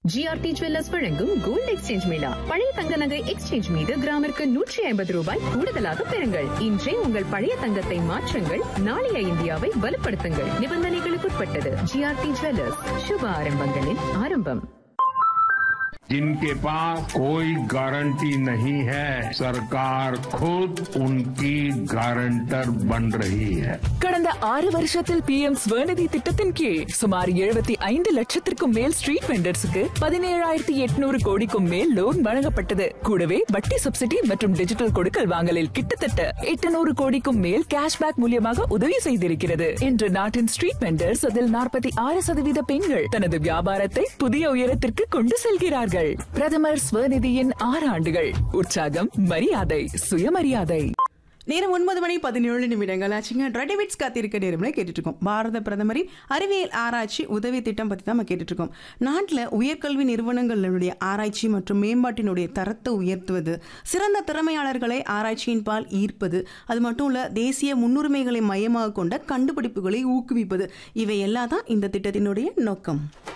GRT jewellers வழங்கும் gold exchange mela பழைய தங்க நகை எக்ஸ்சேஞ்ச் மீது கிராமிற்கு நூற்றி ஐம்பது ரூபாய் கூடுதலாக பெறுங்கள் இன்றே உங்கள் பழைய தங்கத்தை மாற்றுங்கள் நாளைய இந்தியாவை வலுப்படுத்துங்கள் நிபந்தனைகளுக்குட்பட்டது ஜிஆர்டி ஜுவல்லர்ஸ் சுப ஆரம்பங்களின் ஆரம்பம் जिनके पास कोई गारंटी नहीं है सरकार खुद उनकी गारंटर बन रही है கடந்த ஆறு வருஷத்தில் பி எம் ஸ்வநிதி திட்டத்தின் கீழ் சுமார் எழுபத்தி ஐந்து லட்சத்திற்கும் மேல் ஸ்ட்ரீட் வெண்டர்ஸுக்கு பதினேழாயிரத்தி எட்நூறு கோடிக்கும் மேல் லோன் வழங்கப்பட்டது கூடவே வட்டி சப்சிடி மற்றும் டிஜிட்டல் கொடுக்கல் வாங்கலில் கிட்டத்தட்ட எட்டுநூறு கோடிக்கும் மேல் கேஷ்பேக் மூலியமாக உதவி செய்திருக்கிறது இன்று நாட்டின் ஸ்ட்ரீட் வெண்டர்ஸ் அதில் நாற்பத்தி ஆறு சதவீத பெண்கள் தனது வியாபாரத்தை புதிய உயரத்திற்கு கொண்டு செல்கிறார்கள் பிரதமர் ஸ்வநிதியின் ஆறு ஆண்டுகள் உற்சாகம் மரியாதை சுயமரியாதை நேரம் ஒன்பது மணி பதினேழு நிமிடங்கள் ஆச்சுங்க ரெடிமிட்ஸ் காத்திருக்க நேரம்ல கேட்டுட்டு இருக்கோம் பாரத பிரதமரின் அறிவியல் ஆராய்ச்சி உதவி திட்டம் பத்தி தான் நம்ம கேட்டுட்டு இருக்கோம் நாட்டில் உயர்கல்வி நிறுவனங்களுடைய ஆராய்ச்சி மற்றும் மேம்பாட்டினுடைய தரத்தை உயர்த்துவது சிறந்த திறமையாளர்களை ஆராய்ச்சியின் பால் ஈர்ப்பது அது மட்டும் இல்ல தேசிய முன்னுரிமைகளை மையமாக கொண்ட கண்டுபிடிப்புகளை ஊக்குவிப்பது இவை எல்லாம் தான் இந்த திட்டத்தினுடைய நோக்கம்